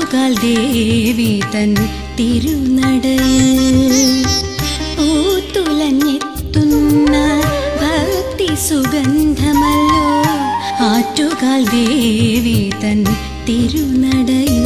ആറ്റുകാൽ ദേവി തൻ തിരുനടയിൽ പൂത്തുലഞ്ഞെത്തുന്ന ഭക്തി സുഗന്ധമല്ലോ ആറ്റുകാൽ ദേവി തൻ തിരുനടയിൽ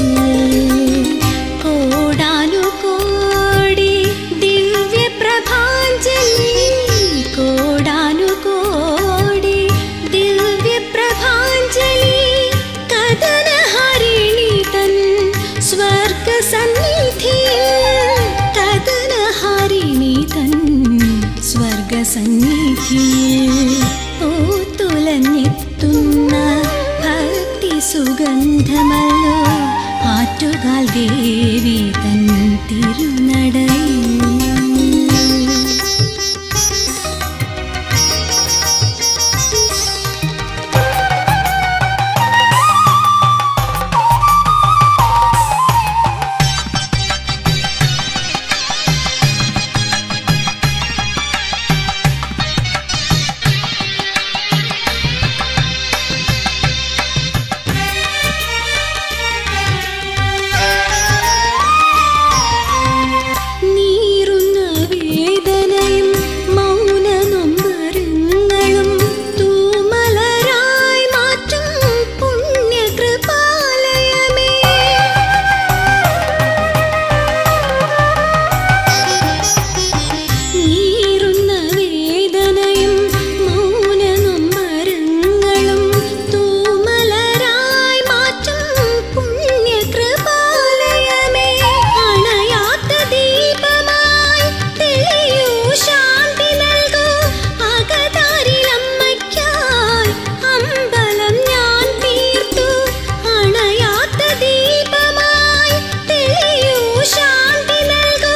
കോടാനു കോടി ദിവ്യ പ്രഭാഞ്ജലി കോടാനു കോടി ദിവ്യ പ്രഭാഞ്ജലി കഥനഹരിണി തൻ സ്വർഗ സന്നിധിയിൽ കഥനഹരിണി തൻ സ്വർഗ സന്നിധിയിൽ പൂത്തുലഞ്ഞെത്തുന്ന ഭക്തി സുഗന്ധമല്ലോ ആറ്റുകാൽ ദേവി തൻ തിരുനടയിൽ നീറുന്ന വേദനയും മൗനനൊമ്പരങ്ങളും തൂമലരായി മാറ്റും പുണ്യകൃപാലയമേ നീറുന്ന വേദനയും മൗനനൊമ്പരങ്ങളും തൂമലരായി മാറ്റും പുണ്യകൃപാലയമേ അണയാത്ത ദീപമായി തെളിയൂ ശാന്തി നൽകൂ അകതാരിലമ്മയ്ക്കായി അമ്പലം ഞാൻ തീർത്തു അണയാത്ത ദീപമായി തെളിയൂ ശാന്തി നൽകൂ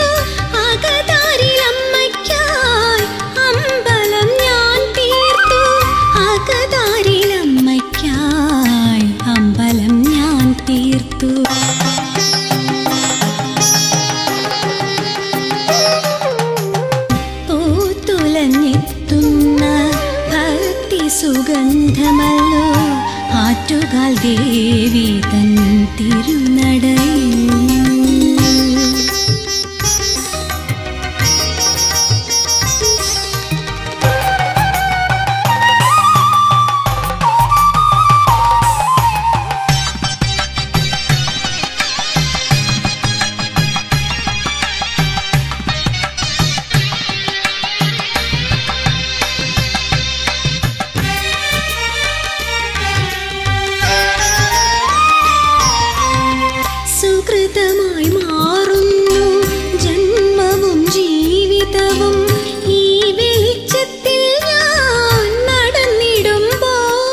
അകതാരിലമ്മയ്ക്കായി അമ്പലം ഞാൻ തീർത്തു അകതാരിലമ്മയ്ക്കായി അമ്പലം ഞാൻ തീർത്തു പൂത്തുലഞ്ഞെത്തുന്ന ഭക്തി സുഗന്ധമല്ലോ ആറ്റുകാൽ ദേവി തൻ തിരുനടയിൽ സുകൃതമായി മാറുന്നു ജന്മവും ജീവിതവും ഈ വെളിച്ചത്തിൽ ഞാൻ നടന്നിടുമ്പോൾ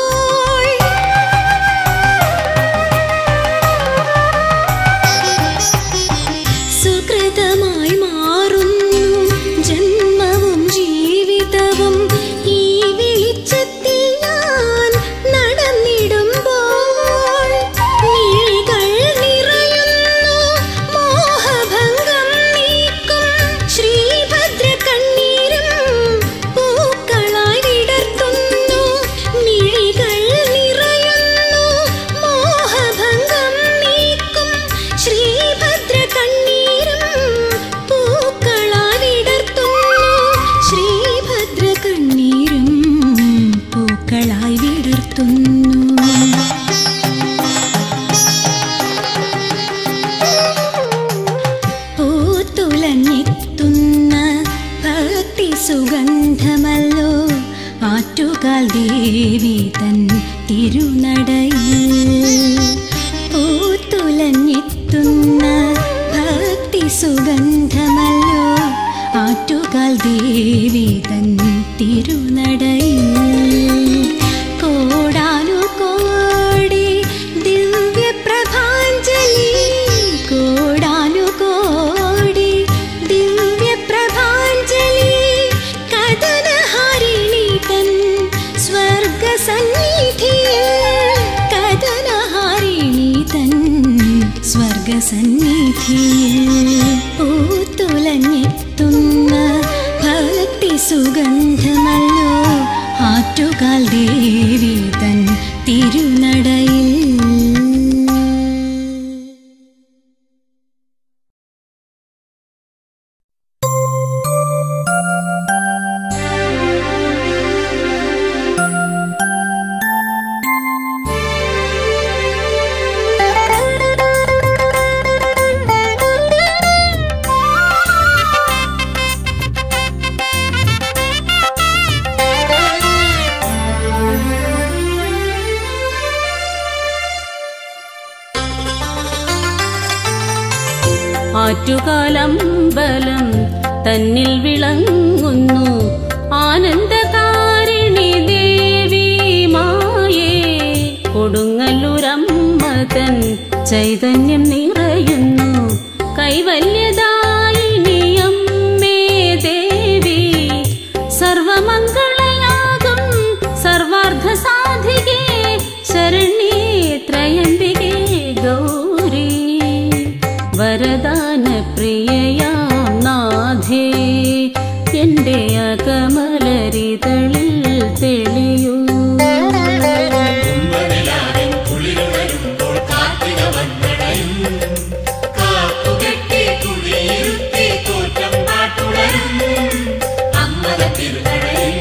സുകൃതമായി മാറുന്നു ജന്മവും ജീവിതവും ഈ വെളിച്ചത്തിൽ ഞാൻ നടന്നിടുമ്പോൾ മിഴികൾ നിറയുന്നു മോഹഭംഗം നീക്കും ശ്രീഭദ്ര കണ്ണീരും പൂക്കളായി വിടർത്തുന്നു മിഴികൾ നിറയുന്നു മോഹഭംഗം നീക്കും ശ്രീഭദ്ര കണ്ണീരും പൂക്കളായി വിടർത്തുന്നു ശ്രീഭദ്ര കണ്ണീരും പൂക്കളായി വിടർത്തുന്നു പൂത്തുലഞ്ഞെത്തുന്ന ഭക്തി സുഗന്ധമല്ലോ ആറ്റുകാൽ ദേവി തൻ തിരുനടയിൽ പൂത്തുലഞ്ഞെത്തുന്ന ഭക്തി സുഗന്ധമല്ലോ ആറ്റുകാൽ ദേവി തൻ തിരുനടയിൽ കോടാനു കോടി ദിവ്യ പ്രഭാഞ്ജലി കോടാനു കോടി ദിവ്യ പ്രഭാഞ്ജലി കഥനഹരിണി തൻ സ്വർഗ സന്നിധിയിൽ കഥനഹരിണി തൻ സ്വർഗ സന്നിധിയിൽ പൂത്തുലഞ്ഞെത്തുന്ന ഭക്തി സുഗന്ധമല്ലോ ആറ്റുകാൽ ദേവി തൻ തിരുനടയിൽ ആറ്റുകാലമ്പലം തന്നിൽ വിളങ്ങുന്നു ആനന്ദകാരിണി ദേവി മായേ കൊടുങ്ങല്ലൂരമ്മ തൻ ചൈതന്യം നിറയുന്നു കൈവല്യദായിനി അമ്മേ ദേവി സർവമംഗളയാകും സർവാർത്ഥ സാധികേ ശരണ്യേ ത്രയംബികേ ഗൗരി വരദാന പ്രിയയാം നാഥേ എന്റെ അകമലരിതളിൽ തെളിയൂ കുംഭനിലാവിൻ കുളിരുണരുമ്പോൾ കാർത്തിക വന്ദനയും കാപ്പുകെട്ടി കുളിയിരുത്തി തോറ്റം പാട്ടുണരും അമ്മത തിരുനടയിൽ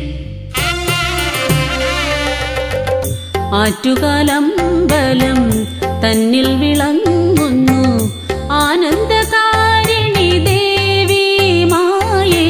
ആറ്റുകാലമ്പലം തന്നിൽ വിളങ്ങുന്നു ആനന്ദകാരിണി ദേവി മായേ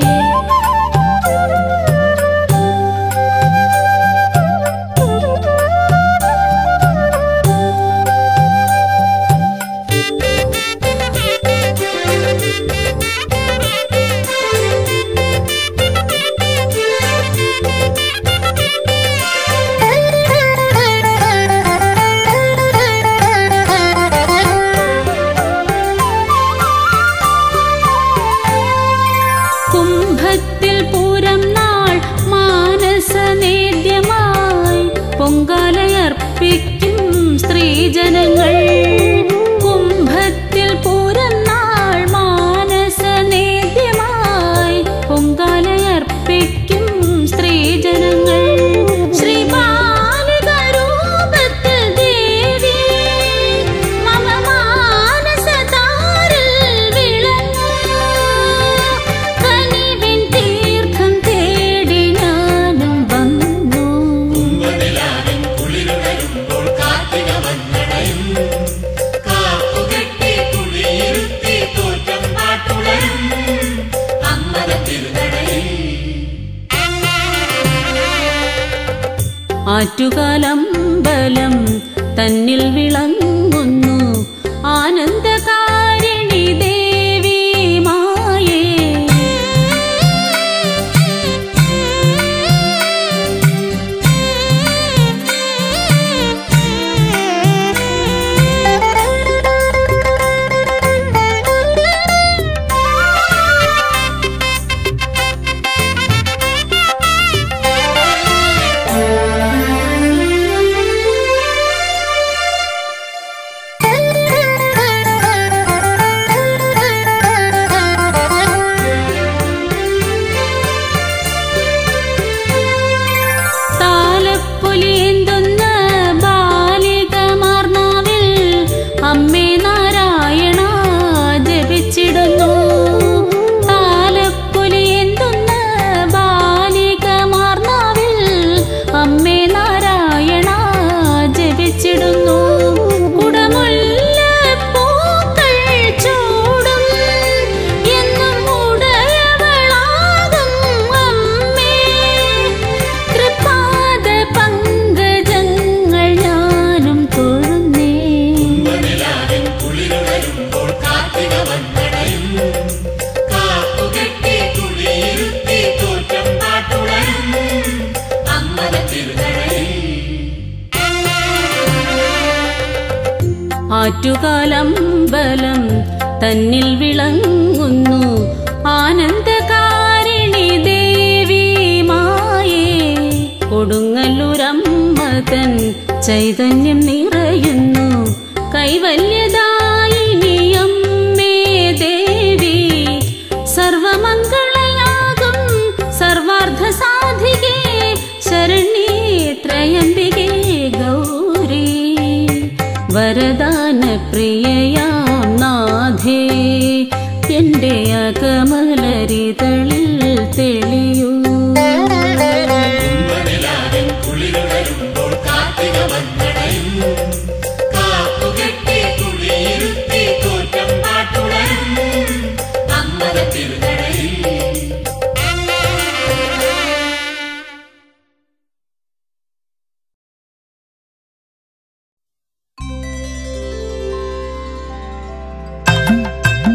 കുംഭത്തിൽ പൂരം നാൾ മാനസനേദ്യമായി പൊങ്കാലയർപ്പിക്കും സ്ത്രീജനങ്ങൾ കുംഭത്തിൽ പൂരം നാൾ മാനസനേദ്യമായി പൊങ്കാലയർപ്പിക്കും സ്ത്രീജനങ്ങൾ ശ്രീബാലിക രൂപത്തിൽ ദേവി മമ മാനസതാരിൽ വിളങ്ങൂ കനിവിൻ തീർത്ഥം തേടി ഞാനും വന്നു കുംഭനിലാവിൻ കുളിരുണരുമ്പോൾ കാർത്തിക വന്ദനയും കാപ്പുകെട്ടി കുളിയിരുത്തി തോറ്റം പാട്ടുണരും അമ്മത തിരുനടയിൽ ആറ്റുകാലമ്പലം തന്നിൽ വിളങ്ങുന്നു ആനന്ദകാരിണി ദേവി മായേ താലപ്പൊലിയേന്തുന്ന ബാലികമാർനാവിൽ അമ്മേ നാരായണ ജപിച്ചിടുന്നു താലപ്പൊലിയേന്തുന്ന ബാലികമാർനാവിൽ അമ്മേ നാരായണ ജപിച്ചിടുന്നു കുടമുല്ല പൂക്കൾ ചൂടും എന്നും ഉടയവളാകും അമ്മേ തൃപ്പാദ പങ്കജങ്ങൾ ഞാനും തൊഴുന്നേ കുംഭനിലാവിൻ കുളിരുണരുമ്പോൾ കാർത്തിക വന്ദനയും കാപ്പുകെട്ടി കുളിയിരുത്തി തോറ്റം പാട്ടുണരും അമ്മത തിരുനടയിൽ ആറ്റുകാലമ്പലം തന്നിൽ വിളങ്ങുന്നു ആനന്ദകാരിണി ദേവി മായേ കൊടുങ്ങല്ലൂരമ്മ തൻ ചൈതന്യം നിറയുന്നു കൈവല്യദായിനി അമ്മേ ദേവി സർവമംഗളയാകും സർവാർത്ഥ സാധികേ ശരണ്യേ ത്രയംബികേ ഗൗരി വരദാന പ്രിയയാം നാഥേ എന്റെ അകമലരിതളിൽ തെളിയൂ കുംഭനിലാവിൻ കുളിരുണരുമ്പോൾ കാർത്തിക വന്ദനയും കാപ്പുകെട്ടി കുളിയിരുത്തി തോറ്റം പാട്ടുണരും അമ്മത തിരുനടയിൽ ും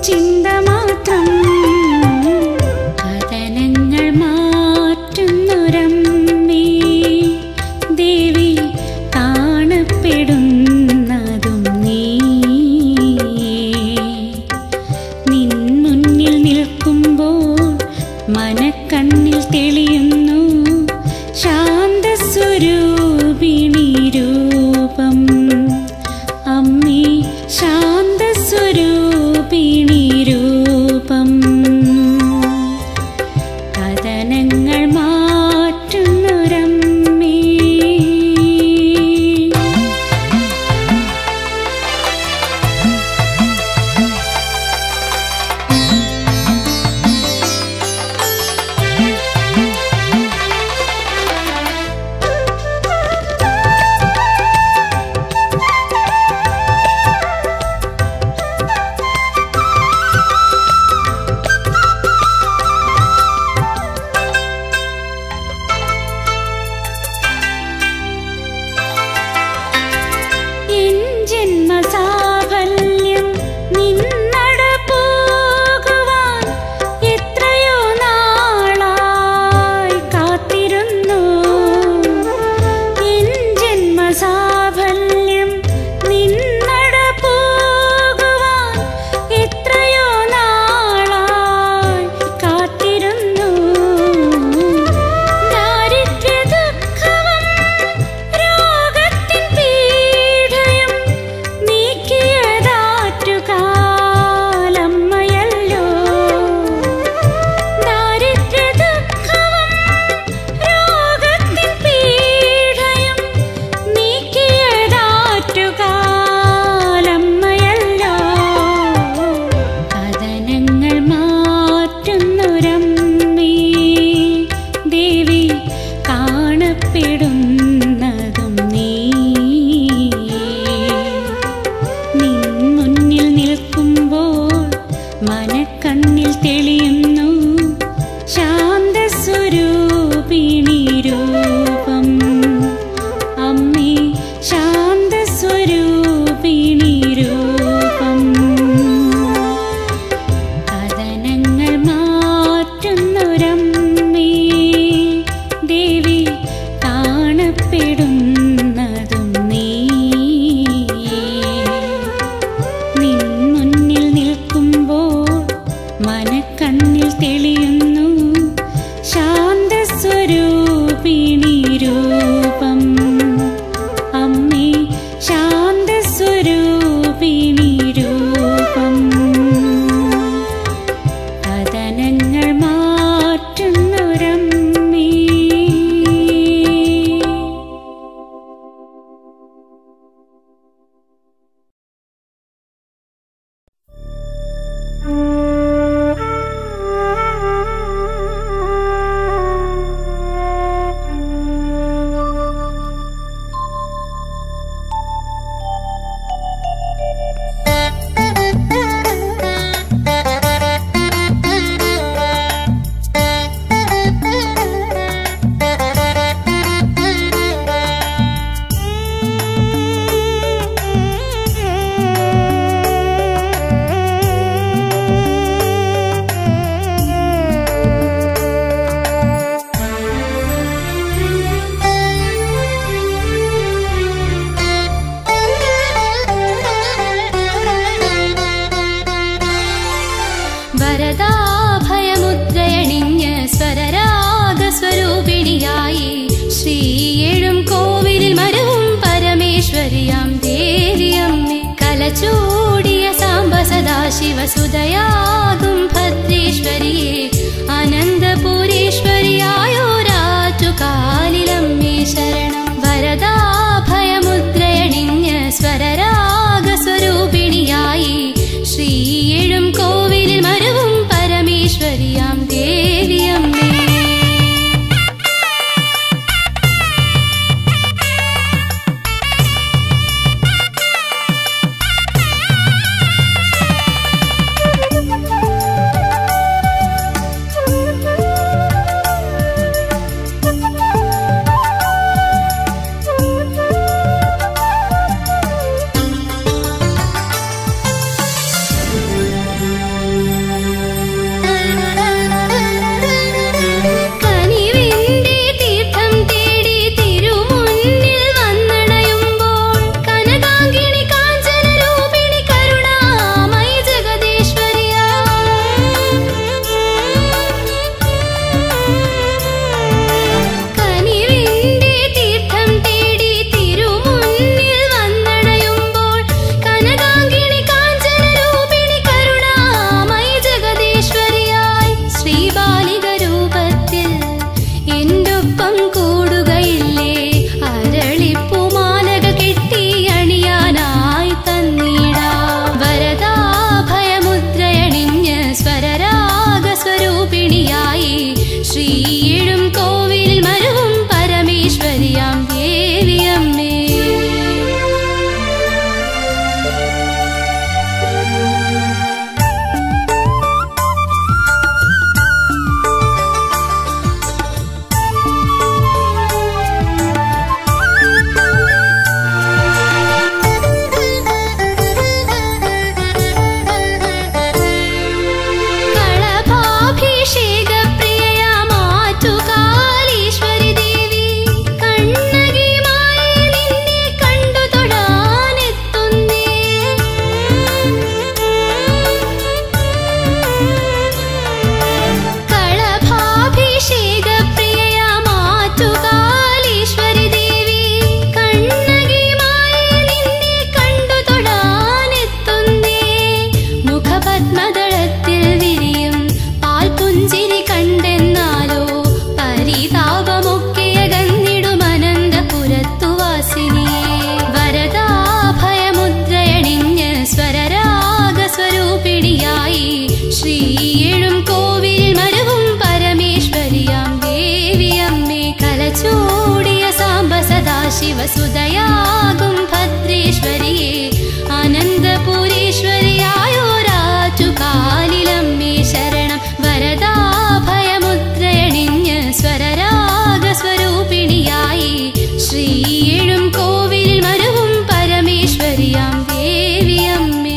ചിന്ത മാത്രം കഥനങ്ങൾ മാറ്റുന്നൊരമ്മേ ദേവി കാണപ്പെടുന്നതും നീ നിൻ മുന്നിൽ നിൽക്കുമ്പോൾ മനക്കണ്ണിൽ തെളിയുന്നു ശാന്തസ്വരൂപിണി രൂപം അമ്മേ ശാന്തസ്വരൂപിണി രൂപം കഥനങ്ങൾ മാറ്റുന്നൊരമ്മേ എൻ ജന്മസാഫല്യം നിന്നട പോകുവാൻ എത്രയോ നാളായി കാത്തിരുന്നു എൻ ജന്മസാഫല്യം നിന്നട പോകുവാൻ എത്രയോ നാളായി കാത്തിരുന്നു ദാരിദ്ര്യ ദുഃഖവും രോഗത്തിൻ പീഡയും നീക്കിയതാറ്റുകാലമ്മയല്ലോ ദാരിദ്ര്യ ദുഃഖവും രോഗത്തിൻ പീഡയും നീക്കിയതാറ്റുകാലമ്മയല്ലോ കഥനങ്ങൾ മാറ്റുന്നൊരമ്മേ ദേവി കാണപ്പെടുന്നതും നീ നിൻ മുന്നിൽ നിൽക്കുമ്പോൾ മനക്കണ്ണിൽ തെളിയുന്നു ശാന്തസ്വരൂപിണി രൂപം അമ്മേ ശാന്തസ്വരൂപിണി രൂപം കഥനങ്ങൾ മാറ്റുന്നൊരമ്മേ ദേവി കാണപ്പെടുന്നതും നീ നിൻ മുന്നിൽ നിൽക്കുമ്പോൾ മനക്കണ്ണിൽ തെളിയുന്നു ശാന്തസ്വരൂപിണി രൂപം അമ്മേ ശാന്തസ്വരൂപിണി രൂപം കഥനങ്ങൾ മാറ്റുന്നൊരമ്മേ വരദാഭയമുദ്രയണിഞ്ഞ് സ്വരരാഗസ്വരൂപിണിയായി ശ്രീയെഴും കോവിലിൽ മരവും പരമേശ്വരിയാം ദേവിയമ്മേ കലചൂടിയ സാംബ സദാശിവസുതയാകും ഭദ്രേശ്വരിയെ അനന്തപുരീശ്വരിയായോരാറ്റുകാലിലമ്മേ ശരണം വരദാഭയമുദ്രയണിഞ്ഞ് സ്വരരാഗസ്വരൂപിണിയായി ശ്രീയെഴും കോവിലിൽ മരവും പരമേശ്വരിയാം ദേവിയമ്മേ Thank you. ശ്രീയിടും കോവിൽ മരുവും പരമേശ്വരിയാം ദേവിയമ്മേ കളഭാഭിഷേകപ്രിയയാമാറ്റുകാലീശ്വരി ദേവി കണ്ണകിമായി നിന്നെ കണ്ടു തൊഴാനെത്തുന്നേ കളഭാഭിഷേകപ്രിയയാമാറ്റുകാലീശ്വരി ദേവി കണ്ണകിമായി നിന്നെ കണ്ടു തൊഴാനെത്തുന്നേ മുഖപത്മദളത്തിൽ വിരിയും പാൽപുഞ്ചിരി കണ്ടെന്നാലോ പരിതാപമൊക്കെ അകന്നിടും അനന്തപുരത്തുവാസിനിയെ വരദാഭയമുദ്രയണിഞ്ഞ് സ്വരരാഗസ്വരൂപിണിയായി ശ്രീയെഴും കോവിൽ മരവും പരമേശ്വരിയാം ദേവിയമ്മേ കലചൂടിയ സാംബ സദാശിവസുതയാകും ഭദ്രേശ്വരിയെ അനന്തപുരീശ്വരിയായോരാറ്റുകാലിലമ്മേ ശരണം വരദാഭയമുദ്രയണിഞ്ഞ് സ്വരരാഗസ്വരൂപിണിയായി ശ്രീയെഴും കോവിൽ മരവും പരമേശ്വരിയാം ദേവിയമ്മേ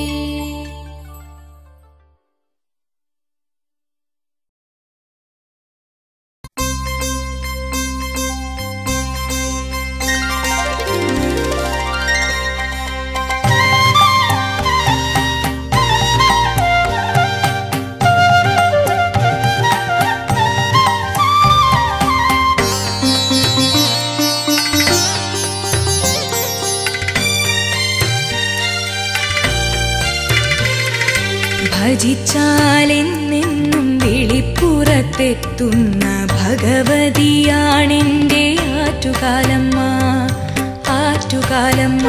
ഭജിച്ചാലെന്നെന്നും വിളിപ്പുറത്തെത്തുന്ന ഭഗവതിയാണെൻ്റെ ആറ്റുകാലമ്മ ആറ്റുകാലമ്മ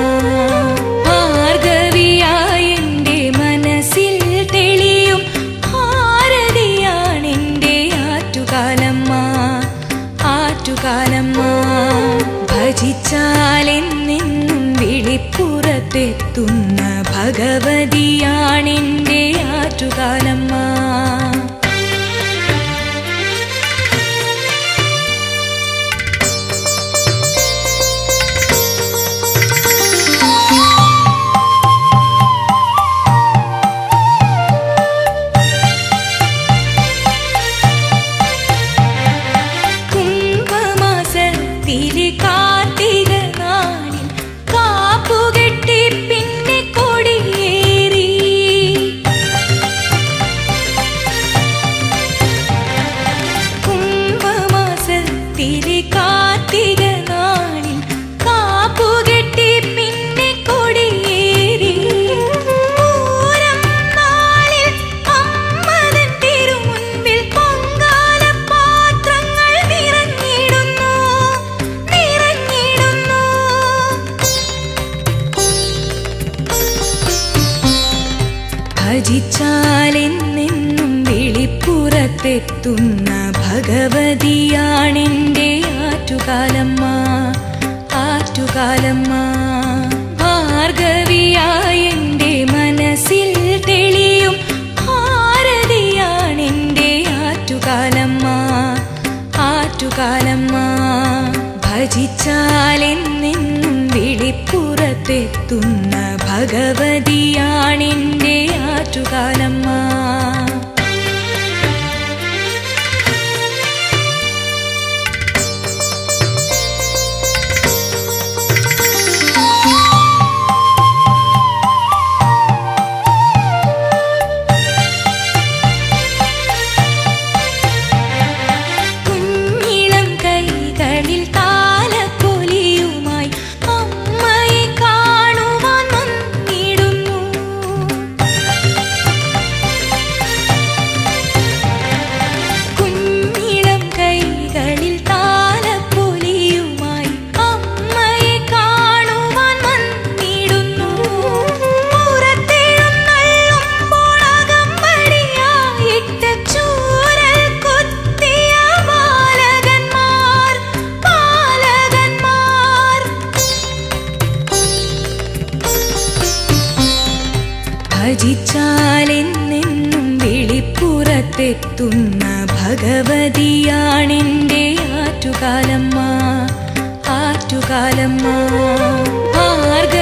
ഭാർഗവിയായ എൻ്റെ മനസ്സിൽ തെളിയും ഭാരതിയാണെൻ്റെ ആറ്റുകാലമ്മ ആറ്റുകാലമ്മ ഭജിച്ചാലെന്നെന്നും വിളിപ്പുറത്തെത്തുന്ന ഭഗവതിയാണെൻ്റെ ആറ്റുകാലമ്മ കുംഭമാസത്തിലെ കാർത്തിക നാളിൽ കാപ്പുകെട്ടി പിന്നെ കൊടിയേറി കുംഭമാസത്തിലെ കാർത്തിക നാളിൽ കാപ്പുകെട്ടി പിന്നെ കൊടിയേറി പൂരം നാളിൽ അമ്മതൻ തിരുമുൻപിൽ പൊങ്കാലപാത്രങ്ങൾ നിറഞ്ഞിടുന്നു നിറഞ്ഞിടുന്നു ഭജിച്ചാലെന്നെന്നും വിളിപ്പുറത്തെത്തുന്ന ഭഗവതിയാണെൻ്റെ ആറ്റുകാലമ്മ ആറ്റുകാലമ്മ ഭാർഗവിയായ എൻ്റെ മനസ്സിൽ തെളിയും ഭാരതിയാണെൻ്റെ ആറ്റുകാലമ്മ ആറ്റുകാലമ്മ ഭജിച്ചാലെന്നെന്നും വിളിപ്പുറത്തെത്തുന്ന ഭഗവതിയാണെൻ്റെ ആറ്റുകാലമ്മ കുഞ്ഞിളം കൈകളിൽ താലപ്പൊലിയുമായി അമ്മയെ കാണുവാൻ വന്നിടുന്നു ഭജിച്ചാലെന്നെന്നും വെളിപ്പുറത്തെത്തുന്ന ഭഗവതിയാണെൻ്റെ ആറ്റുകാലമ്മ ആറ്റുകാലമ്മ മാർഗ